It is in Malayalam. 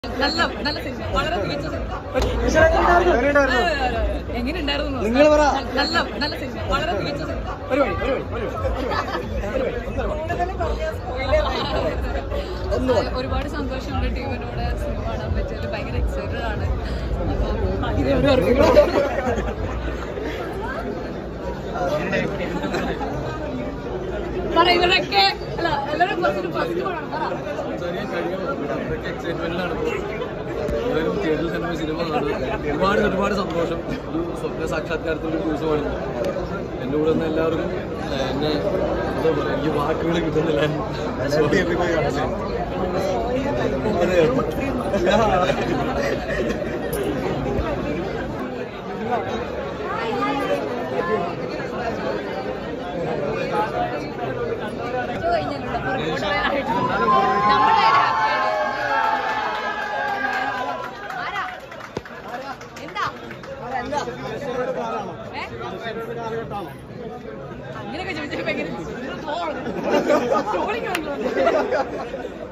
നല്ല നല്ല സിനിമ വളരെ മികച്ച സിനിമ എങ്ങനെ ഉണ്ടായിരുന്നു നിങ്ങൾ പറ. നല്ല നല്ല സിനിമ വളരെ മികച്ച സിനിമ പരിപാടി പരിപാടി ഒന്ന് പറ. ഒരുപാട് സന്തോഷമുണ്ട് ടീമിനോട് സിനിമ കാണാൻ പറ്റിയതിൽ ഭയങ്കര എക്സൈറ്റഡ് ആണ് അപ്പം അതിനോട് ഓർമ്മിക്കണം പറയുന്നതൊക്കെ അല്ല എല്ലാവരും ഫസ്റ്റ് ഫസ്റ്റ് പറയണം പറ സംസാരിക്കാൻ കഴിയുമോ അത്രയ്ക്ക് എക്സൈറ്റ്മെന്റിലാണ് എല്ലാവരും തിയേറ്ററിൽ തന്നെ സിനിമ കാണുന്നത് ഒരുപാട് ഒരുപാട് സന്തോഷം ഒരു സ്വപ്ന സാക്ഷാത്കാരത്തിൻ്റെ ഒരു ദിവസമാണ് എൻ്റെ കൂടെ നിന്ന് എല്ലാവർക്കും ഏഹ്, എന്നെ എന്താ പറയുക എനിക്ക് വാക്കുകൾ കിട്ടുന്നില്ല ഇത് കഴിഞ്ഞല്ലോ അപ്പൊ റിപ്പോർട്ട് പറയാനായിട്ടുണ്ട് നമ്മുടെ ആരാ എന്താ ഏ? അങ്ങനെയൊക്കെ ചോദിച്ചപ്പോ എങ്ങനെ ട്രോളിങ് വന്നു